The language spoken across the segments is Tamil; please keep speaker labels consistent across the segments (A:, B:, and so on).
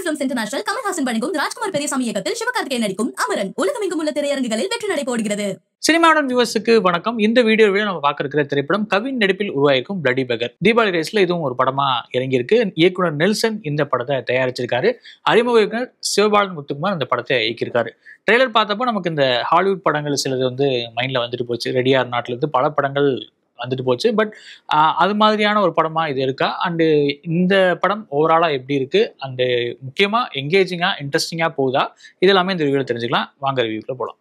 A: பிலிம்ஸ் இன்டர்நேஷனல் கமல்ஹாசன் வழங்கும் ராஜ்குமார் பெரியசாமி இயக்கத்தில் சிவகார்த்திகேயன் நடிக்கும் அமரன் உலகமெங்கும் உள்ள திரையரங்குகளில் வெற்றி நடை போடுகிறது
B: சினிமாவுடன் வியூவர்ஸுக்கு வணக்கம் இந்த வீடியோவில் நம்ம பார்க்க இருக்கிற திரைப்படம் கவின் நடிப்பில் உருவாயிருக்கும் பிளடி பெகர் தீபாவளி ரேஸ்ல இதுவும் ஒரு படமா இறங்கியிருக்கு இயக்குனர் நெல்சன் இந்த படத்தை தயாரிச்சிருக்காரு அறிமுக இயக்குனர் சிவபாலன் முத்துக்குமார் இந்த படத்தை இயக்கியிருக்காரு ட்ரெய்லர் பார்த்தப்போ நமக்கு இந்த ஹாலிவுட் படங்கள் சிலது வந்து மைண்ட்ல வந்துட்டு போச்சு ரெடியார் நாட்டுல இருந்து பல படங்கள் வந்துட்டு போச்சு பட் அது மாதிரியான ஒரு படமா இது இருக்கா அண்டு இந்த படம் ஓவராலா எப்படி இருக்கு அண்டு முக்கியமா எங்கேஜிங்கா இன்ட்ரெஸ்டிங்கா போகுதா இது எல்லாமே இந்த ரிவ்யூல தெரிஞ்சுக்கலாம் வாங்க ரிவ்யூக்குள்ள போலாம்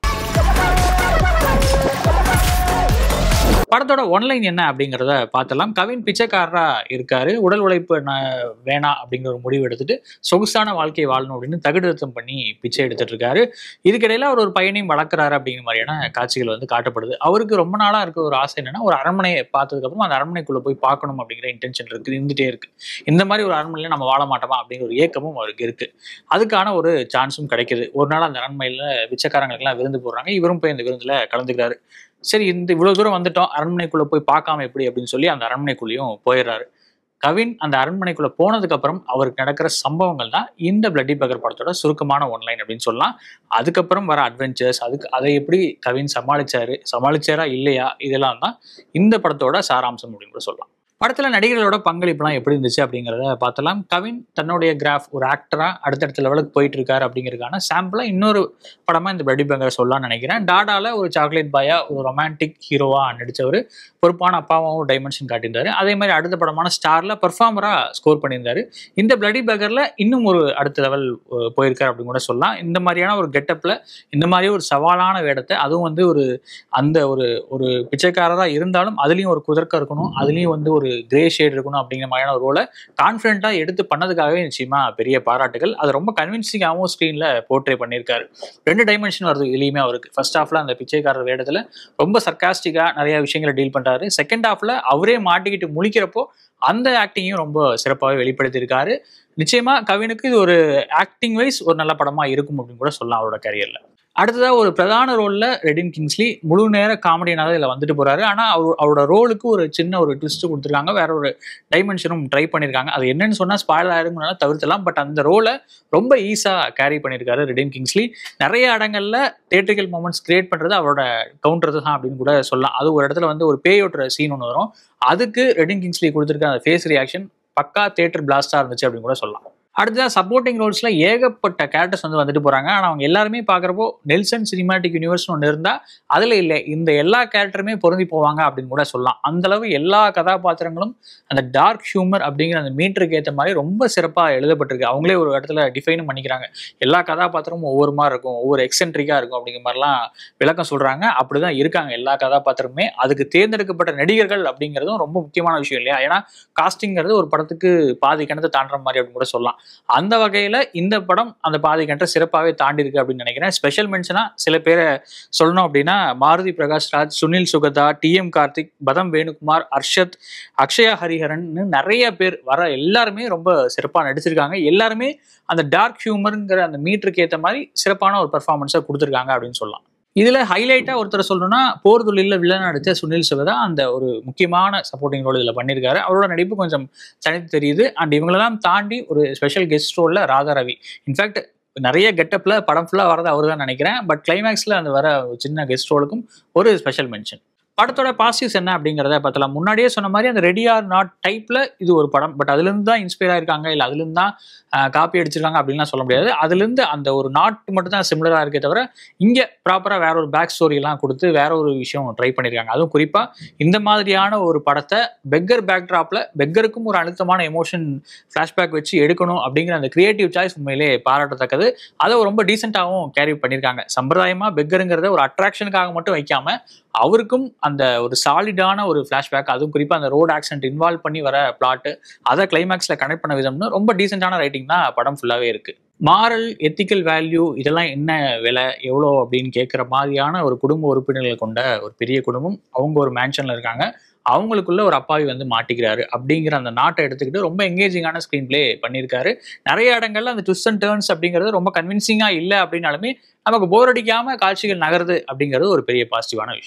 B: படத்தோட ஒன்லைன் என்ன அப்படிங்கிறத பார்த்தலாம் கவின் பிச்சைக்காரரா இருக்காரு உடல் உழைப்பு ந- வேணாம் அப்படிங்கிற ஒரு முடிவு எடுத்துட்டு சொகுசான வாழ்க்கையை வாழணும் அப்படின்னு தகுதிருத்தம் பண்ணி பிச்சை எடுத்துட்டு இருக்காரு இதுக்கிடையில அவர் ஒரு பையனையும் வளர்க்குறாரு அப்படிங்கிற மாதிரியான காட்சிகள் வந்து காட்டப்படுது அவருக்கு ரொம்ப நாளா இருக்க ஒரு ஆசை என்னன்னா ஒரு அரண்மனையை பார்த்ததுக்கு அப்புறம் அந்த அரண்மனைக்குள்ள போய் பார்க்கணும் அப்படிங்கிற இன்டென்ஷன் இருக்கு இருந்துட்டே இருக்கு இந்த மாதிரி ஒரு அரண்மனையில நம்ம வாழ மாட்டோமா அப்படிங்கிற ஒரு ஏக்கமும் அவருக்கு இருக்கு அதுக்கான ஒரு சான்ஸும் கிடைக்குது ஒரு நாள் அந்த அரண்மனையில பிச்சைக்காரங்களுக்கெல்லாம் விருந்து போடுறாங்க இவரும் போய் இந்த விருந்துல கலந்துக்கிறாரு சரி இந்த இவ்வளவு தூரம் வந்துட்டோம் அரண்மனைக்குள்ள போய் பார்க்காம எப்படி அப்படின்னு சொல்லி அந்த அரண்மனைக்குள்ளேயும் போயிடுறாரு கவின் அந்த அரண்மனைக்குள்ள போனதுக்கு அப்புறம் அவருக்கு நடக்கிற சம்பவங்கள் தான் இந்த பிளட்டி பகர் படத்தோட சுருக்கமான ஒன்லைன் அப்படின்னு சொல்லலாம் அதுக்கப்புறம் வர அட்வென்ச்சர்ஸ் அதுக்கு அதை எப்படி கவின் சமாளிச்சாரு சமாளிச்சாரா இல்லையா இதெல்லாம் தான் இந்த படத்தோட சாராம்சம் அப்படின்னு கூட சொல்லலாம் படத்துல நடிகர்களோட பங்களிப்புலாம் எப்படி இருந்துச்சு அப்படிங்கிறத பார்த்தலாம் கவின் தன்னுடைய கிராஃப் ஒரு ஆக்டரா அடுத்தடுத்த லெவலுக்கு போயிட்டு இருக்காரு அப்படிங்கிறதுக்கான சாம்பிளா இன்னொரு படமா இந்த பிளட்டி பங்கரை சொல்லலாம்னு நினைக்கிறேன் டாடால ஒரு சாக்லேட் பாயா ஒரு ரொமான்டிக் ஹீரோவா நடிச்சவர் பொறுப்பான அப்பாவும் டைமென்ஷன் காட்டியிருந்தாரு அதே மாதிரி அடுத்த படமான ஸ்டார்ல பெர்ஃபார்மரா ஸ்கோர் பண்ணியிருந்தாரு இந்த பிளடி பகர்ல இன்னும் ஒரு அடுத்த லெவல் போயிருக்காரு அப்படின்னு கூட சொல்லலாம் இந்த மாதிரியான ஒரு கெட்டப்ல இந்த மாதிரி ஒரு சவாலான வேடத்தை அதுவும் வந்து ஒரு அந்த ஒரு ஒரு பிச்சைக்காரரா இருந்தாலும் அதுலயும் ஒரு குதர்க்கம் இருக்கணும் அதுலயும் வந்து ஒரு கிரே ஷேட் இருக்கணும் அப்படிங்கிற மாதிரியான ஒரு ரோலை கான்ஃபிடென்ட்டா எடுத்து பண்ணதுக்காகவே நிச்சயமா பெரிய பாராட்டுகள் அது ரொம்ப கன்வின்சிங்காகவும் ஸ்க்ரீன்ல போர்ட்ரே பண்ணியிருக்காரு ரெண்டு டைமென்ஷன் வருது இதுலயுமே அவருக்கு ஃபர்ஸ்ட் ஹாஃப்ல அந்த பிச்சைக்காரர் வேடத்துல ரொம்ப சர்க்காஸ்டிக்கா நிறைய விஷயங்களை டீல் பண்றாரு செகண்ட் ஹாஃப்ல அவரே மாட்டிக்கிட்டு முழிக்கிறப்போ அந்த ஆக்டிங்கையும் ரொம்ப சிறப்பாகவே வெளிப்படுத்தியிருக்காரு நிச்சயமா கவினுக்கு இது ஒரு ஆக்டிங் வைஸ் ஒரு நல்ல படமா இருக்கும் அப்படின்னு கூட சொல்லலாம் அவரோட கரியர்ல அடுத்ததா ஒரு பிரதான ரோல்ல ரெடின் கிங்ஸ்லி முழு நேர காமெடியனாக இதில் வந்துட்டு போறாரு ஆனா அவர் அவரோட ரோலுக்கு ஒரு சின்ன ஒரு ட்விஸ்ட் கொடுத்துருக்காங்க வேற ஒரு டைமென்ஷனும் ட்ரை பண்ணியிருக்காங்க அது என்னன்னு சொன்னா ஸ்பாயில் ஆயிருங்கனால தவிர்த்தலாம் பட் அந்த ரோலை ரொம்ப ஈஸா கேரி பண்ணியிருக்காரு ரெடின் கிங்ஸ்லி நிறைய இடங்கள்ல தேட்டரிக்கல் மூமெண்ட்ஸ் கிரியேட் பண்றது அவரோட கவுண்டர் தான் அப்படின்னு கூட சொல்லலாம் அது ஒரு இடத்துல வந்து ஒரு பேயோட்டுற சீன் ஒன்று வரும் அதுக்கு ரெடின் கிங்ஸ்லி கொடுத்துருக்க அந்த ஃபேஸ் ரியாக்ஷன் பக்கா தேட்டர் பிளாஸ்டா இருந்துச்சு அப்படின்னு கூட சொல்லலாம் அடுத்ததாக சப்போர்ட்டிங் ரோல்ஸ்ல ஏகப்பட்ட கேரக்டர்ஸ் வந்து வந்துட்டு போறாங்க ஆனால் அவங்க எல்லாருமே பார்க்குறப்போ நெல்சன் சினிமாட்டிக் யூனிவர்ஸ்னு ஒன்று இருந்தால் அதில் இல்லை இந்த எல்லா கேரக்டருமே பொருந்தி போவாங்க அப்படின்னு கூட சொல்லலாம் அந்த அளவு எல்லா கதாபாத்திரங்களும் அந்த டார்க் ஹியூமர் அப்படிங்கிற அந்த மீட்டருக்கு ஏற்ற மாதிரி ரொம்ப சிறப்பாக எழுதப்பட்டிருக்கு அவங்களே ஒரு இடத்துல டிஃபைனும் பண்ணிக்கிறாங்க எல்லா கதாபாத்திரமும் ஒவ்வொரு மாதிரி இருக்கும் ஒவ்வொரு எக்ஸென்ட்ரிக்காக இருக்கும் அப்படிங்கிற மாதிரிலாம் விளக்கம் சொல்றாங்க அப்படிதான் இருக்காங்க எல்லா கதாபாத்திரமுமே அதுக்கு தேர்ந்தெடுக்கப்பட்ட நடிகர்கள் அப்படிங்கிறதும் ரொம்ப முக்கியமான விஷயம் இல்லையா ஏன்னா காஸ்டிங்கிறது ஒரு படத்துக்கு பாதி கிணத்தை தாண்டுற மாதிரி அப்படின்னு கூட சொல்லலாம் அந்த வகையில இந்த படம் அந்த பாதி கிணற்றை சிறப்பாகவே தாண்டி இருக்கு அப்படின்னு நினைக்கிறேன் ஸ்பெஷல் மென்ஷனா சில பேரை சொல்லணும் அப்படின்னா மாருதி பிரகாஷ் ராஜ் சுனில் சுகதா டி எம் கார்த்திக் பதம் வேணுகுமார் அர்ஷத் அக்ஷயா ஹரிஹரன் நிறைய பேர் வர எல்லாருமே ரொம்ப சிறப்பாக நடிச்சிருக்காங்க எல்லாருமே அந்த டார்க் ஹியூமருங்கிற அந்த மீட்டருக்கு ஏற்ற மாதிரி சிறப்பான ஒரு பெர்ஃபார்மன்ஸை கொடுத்துருக்காங்க அப்படின்னு சொல்லலாம் இதுல ஹைலைட்டா ஒருத்தர் சொல்லணும்னா போர் தொழில வில்லன் நடிச்ச சுனில் சிவதா அந்த ஒரு முக்கியமான சப்போர்ட்டிங் ரோல் இதுல பண்ணியிருக்காரு அவரோட நடிப்பு கொஞ்சம் தனித்து தெரியுது அண்ட் இவங்களெல்லாம் தாண்டி ஒரு ஸ்பெஷல் கெஸ்ட் ரோல்ல ராதா ரவி இன்ஃபேக்ட் நிறைய கெட்டப்ல படம் ஃபுல்லா வரது அவர் தான் நினைக்கிறேன் பட் கிளைமேக்ஸ்ல அந்த வர ஒரு சின்ன கெஸ்ட் ரோலுக்கும் ஒரு ஸ்பெஷல் மென்ஷன் படத்தோட பாசிட்டிவ்ஸ் என்ன அப்படிங்கிறத பார்த்தலாம் முன்னாடியே சொன்ன மாதிரி அந்த ரெடி ஆர் நாட் டைப்ல இது ஒரு படம் பட் அதுலேருந்து தான் இன்ஸ்பயர் ஆயிருக்காங்க இல்லை அதுலேருந்து தான் காப்பி அடிச்சிருக்காங்க அப்படின்லாம் சொல்ல முடியாது அதுலேருந்து அந்த ஒரு நாட் மட்டும் தான் சிமிலராக இருக்கே தவிர இங்கே ப்ராப்பராக வேற ஒரு பேக் ஸ்டோரிலாம் கொடுத்து வேற ஒரு விஷயம் ட்ரை பண்ணியிருக்காங்க அதுவும் குறிப்பாக இந்த மாதிரியான ஒரு படத்தை பெக்கர் பேக்ட்ராப்ல பெக்கருக்கும் ஒரு அழுத்தமான எமோஷன் ஃப்ளாஷ்பேக் வச்சு எடுக்கணும் அப்படிங்கிற அந்த கிரியேட்டிவ் சாய்ஸ் உண்மையிலே பாராட்டத்தக்கது அதை ரொம்ப டீசெண்டாகவும் கேரி பண்ணியிருக்காங்க சம்பிரதாயமாக பெக்கருங்கிறத ஒரு அட்ராக்ஷனுக்காக மட்டும் வைக்காம அவருக்கும் அந்த ஒரு சாலிடான ஒரு ஃப்ளாஷ்பேக் அதுவும் குறிப்பாக அந்த ரோட் ஆக்சிடென்ட் இன்வால்வ் பண்ணி வர பிளாட்டு அதை கிளைமேக்ஸில் கனெக்ட் பண்ண விதம்னு ரொம்ப டீசெண்டான ரைட்டிங் தான் படம் ஃபுல்லாகவே இருக்கு மாரல் எத்திக்கல் வேல்யூ இதெல்லாம் என்ன விலை எவ்வளோ அப்படின்னு கேட்குற மாதிரியான ஒரு குடும்ப உறுப்பினர்களை கொண்ட ஒரு பெரிய குடும்பம் அவங்க ஒரு மேன்ஷனில் இருக்காங்க அவங்களுக்குள்ள ஒரு அப்பாவி வந்து மாட்டிக்கிறாரு அப்படிங்கிற அந்த நாட்டை எடுத்துக்கிட்டு ரொம்ப எங்கேஜிங்கான ஸ்க்ரீன் பிளே பண்ணியிருக்காரு நிறைய இடங்கள்ல அந்த ட்விஸ்ட் அண்ட் டேர்ன்ஸ் அப்படிங்கிறது ரொம்ப கன்வின்சிங்காக இல்லை அப்படின்னாலுமே நமக்கு போர் அடிக்காம காட்சிகள் நகருது அப்படிங்கிறது ஒரு பெரிய பாசிட்டிவான விஷயம்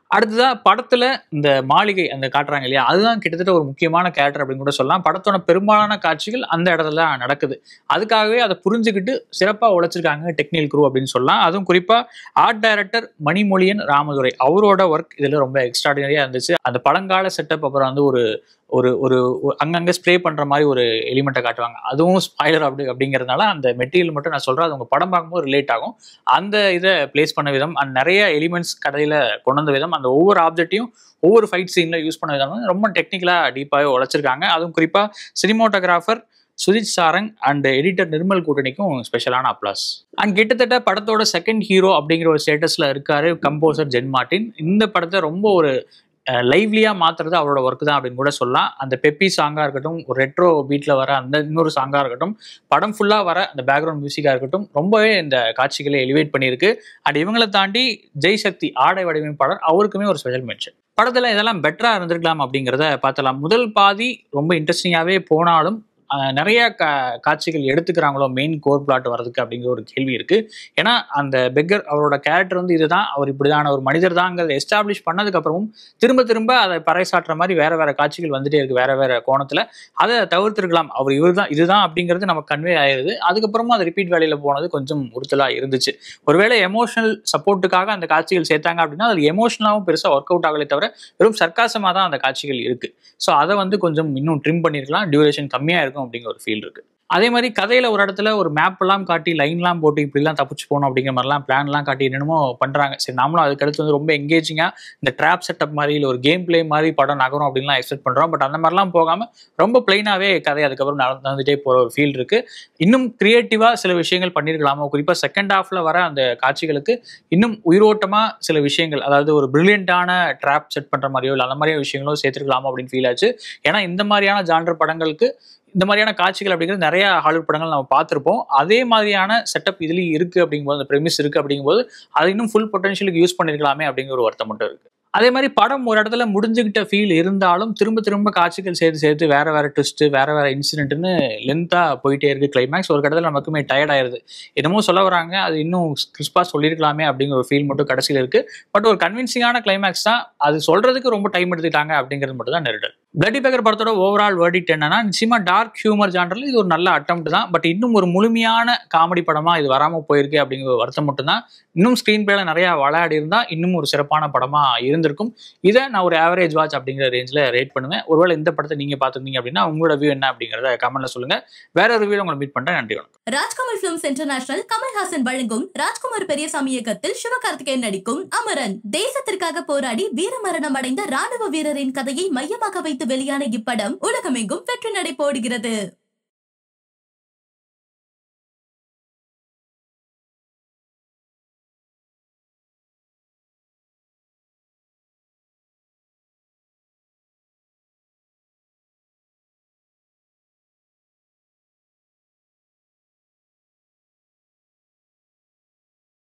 B: அடுத்ததா படத்துல இந்த மாளிகை அந்த காட்டுறாங்க இல்லையா அதுதான் கிட்டத்தட்ட ஒரு முக்கியமான கேரக்டர் அப்படின்னு கூட சொல்லலாம் படத்தோட பெரும்பாலான காட்சிகள் அந்த இடத்துல தான் நடக்குது அதுக்காகவே அதை புரிஞ்சுக்கிட்டு சிறப்பா உழைச்சிருக்காங்க டெக்னிக்கல் குரூ அப்படின்னு சொல்லலாம் அதுவும் குறிப்பா ஆர்ட் டைரக்டர் மணிமொழியன் ராமதுரை அவரோட ஒர்க் இதுல ரொம்ப எக்ஸ்ட்ராடினரியா இருந்துச்சு அந்த பழங்கால செட்டப் அப்புறம் வந்து ஒரு ஒரு ஒரு ஒரு- அங்கங்க ஸ்ப்ரே பண்ற மாதிரி ஒரு எலிமெண்ட்டை காட்டுவாங்க அதுவும் ஸ்பாய்லர் அப்படி அப்படிங்கிறதுனால அந்த மெட்டீரியல் மட்டும் நான் சொல்றேன் அது உங்க படம் பார்க்கும்போது ரிலேட் ஆகும் அந்த இதை பிளேஸ் பண்ண விதம் அந்த நிறைய எலிமெண்ட்ஸ் கடையில கொண்டு வந்த விதம் அந்த ஒவ்வொரு ஆப்ஜெக்ட்டையும் ஒவ்வொரு ஃபைட் சீன்ல யூஸ் பண்ண விதம் வந்து ரொம்ப டெக்னிக்கலா டீப்பாகவே உழைச்சிருக்காங்க அதுவும் குறிப்பா cinematographer Sujith Sarang and editor Nirmal கூட்டணிக்கும் ஸ்பெஷலான அப்ளாஸ் அண்ட் கிட்டத்தட்ட படத்தோட செகண்ட் ஹீரோ அப்படிங்கிற ஒரு ஸ்டேட்டஸ்ல இருக்காரு கம்போசர் ஜென் மார்ட்டின் இந்த படத்தை ரொம்ப ஒரு லைவ்லியா மாத்துறது அவரோட ஒர்க் தான் அப்படின்னு கூட சொல்லலாம் அந்த பெப்பி சாங்கா இருக்கட்டும் ஒரு ரெட்ரோ பீட்ல வர அந்த இன்னொரு சாங்கா இருக்கட்டும் படம் ஃபுல்லா வர அந்த பேக்ரவுண்ட் மியூசிக்கா இருக்கட்டும் ரொம்பவே இந்த காட்சிகளை எலிவேட் பண்ணியிருக்கு அண்ட் இவங்களை தாண்டி ஜெய் சக்தி ஆடை வடிவமைப்பாளர் அவருக்குமே ஒரு ஸ்பெஷல் மென்ஷன் படத்துல இதெல்லாம் பெட்டரா இருந்திருக்கலாம் அப்படிங்கிறத பார்த்தலாம் முதல் பாதி ரொம்ப இன்ட்ரெஸ்டிங்காவே போனாலும் அஹ், நிறைய கா காட்சிகள் எடுத்துக்கிறாங்களோ மெயின் கோர் பிளாட் வர்றதுக்கு அப்படிங்கிற ஒரு கேள்வி இருக்கு ஏன்னா அந்த பெக்கர் அவரோட கேரக்டர் வந்து இதுதான் அவர் இப்படிதான ஒரு மனிதர் தாங்கிறத எஸ்டாப்ளிஷ் பண்ணதுக்கு அப்புறமும் திரும்ப திரும்ப அதை பறைசாற்றுற மாதிரி வேற வேற காட்சிகள் வந்துட்டே இருக்கு வேற வேற கோணத்துல அதை தவிர்த்திருக்கலாம் அவர் இவர்தான் இதுதான் அப்படிங்கிறது நமக்கு கன்வே ஆயிருது அதுக்கப்புறமா அது ரிப்பீட் வேலையில போனது கொஞ்சம் உறுத்தலா இருந்துச்சு ஒருவேளை எமோஷனல் சப்போர்ட்டுக்காக அந்த காட்சிகள் சேர்த்தாங்க அப்படின்னா அது எமோஷனலாகவும் பெருசா ஒர்க் அவுட் ஆகலே தவிர வெறும் சர்க்காசமா தான் அந்த காட்சிகள் இருக்கு ஸோ அதை வந்து கொஞ்சம் இன்னும் ட்ரிம் பண்ணிருக்கலாம் டியூரேஷன் கம்மியா இருக்கும் அப்படிங்கிற ஒரு ஃபீல் இருக்கு அதே மாதிரி கதையில ஒரு இடத்துல ஒரு மேப் எல்லாம் காட்டி லைன்லாம் போட்டு இப்படிலாம் தப்பிச்சு போகணும் அப்படிங்கிற மாதிரிலாம் பிளான்லாம் காட்டி என்னென்னமோ பண்றாங்க சரி நாமளும் அதுக்கு அடுத்து வந்து ரொம்ப எங்கேஜிங்கா இந்த ட்ராப் செட்டப் மாதிரி இல்லை ஒரு கேம் பிளே மாதிரி படம் நகரும் அப்படின்லாம் எக்ஸ்பெக்ட் பண்றோம் பட் அந்த மாதிரிலாம் போகாம ரொம்ப பிளைனாவே கதை அதுக்கப்புறம் நடந்து- நடந்துட்டே போற ஒரு ஃபீல் இருக்கு இன்னும் கிரியேட்டிவா சில விஷயங்கள் பண்ணியிருக்கலாமோ குறிப்பா செகண்ட் ஹாஃப்ல வர அந்த காட்சிகளுக்கு இன்னும் உயிரோட்டமா சில விஷயங்கள் அதாவது ஒரு பிரில்லியண்டான ட்ராப் செட் பண்ற மாதிரியோ இல்லை அந்த மாதிரியான விஷயங்களோ சேர்த்துருக்கலாமோ அப்படின்னு ஃபீல் ஆச்சு ஏன்னா இந்த மாதிரியான ஜான்டர் படங்களுக்கு இந்த மாதிரியான காட்சிகள் அப்படிங்கிறது நிறைய ஹாலிவுட் படங்கள் நம்ம பார்த்துருப்போம் அதே மாதிரியான செட்டப் இதுலயும் இருக்கு அப்படிங்கும்போது அந்த ப்ரெமிஸ் இருக்கு அப்படிங்கும்போது அது இன்னும் ஃபுல் பொட்டன்ஷியலுக்கு யூஸ் பண்ணிருக்கலாமே அப்படிங்கிற ஒரு வருத்தம் மட்டும் இருக்கு அதே மாதிரி படம் ஒரு இடத்துல முடிஞ்சுக்கிட்ட ஃபீல் இருந்தாலும் திரும்ப திரும்ப காட்சிகள் சேர்த்து சேர்த்து வேற வேற ட்விஸ்ட் வேற வேற இன்சிடென்ட்னு லென்த்தா போயிட்டே இருக்கு கிளைமேக்ஸ் ஒரு இடத்துல நமக்குமே டயர்ட் ஆயிருது என்னமோ சொல்ல வராங்க அது இன்னும் கிறிஸ்பா சொல்லியிருக்கலாமே அப்படிங்கிற ஒரு ஃபீல் மட்டும் கடைசியில் இருக்கு பட் ஒரு கன்வின்சிங்கான கிளைமேக்ஸ் தான் அது சொல்றதுக்கு ரொம்ப டைம் எடுத்துக்கிட்டாங்க அப்படிங்கிறது மட்டும் தான் நெருடல் பிளட்டி பேக்கர் படத்தோட ஓவரால் வேர்டிட் என்னன்னா நிச்சயமா டார்க் ஹியூமர் ஜானரில் இது ஒரு நல்ல அட்டம்ப்ட் தான் பட் இன்னும் ஒரு முழுமையான காமெடி படமா இது வராம போயிருக்கு அப்படிங்கிற ஒரு வருத்தம் மட்டும் தான் இன்னும் ஸ்க்ரீன் பிளேல நிறைய விளையாடி இருந்தா இன்னும் ஒரு சிறப்பான படமா இருந்திருக்கும் இதை நான் ஒரு ஆவரேஜ் வாட்ச் அப்படிங்கிற ரேஞ்சில் ரேட் பண்ணுவேன் ஒருவேளை இந்த படத்தை நீங்க பார்த்துருந்தீங்க அப்படின்னா உங்களோட வியூ என்ன அப்படிங்கிறத கமெண்ட்ல சொல்லுங்க வேற ஒரு வீடியோ உங்களை மீட் பண்றேன் நன்றி வணக்கம்
A: ராஜ்கமல் பிலிம்ஸ் இன்டர்நேஷனல் கமல்ஹாசன் வழங்கும் ராஜ்குமார் பெரியசாமி இயக்கத்தில் சிவகார்த்திகேயன் நடிக்கும் அமரன் தேசத்திற்காக போராடி வீரமரணம் அடைந்த ராணுவ வீரரின் கதையை மையமாக வைத்து வெளியான இப்படம் உலகமெங்கும் வெற்றி நடை போடுகிறது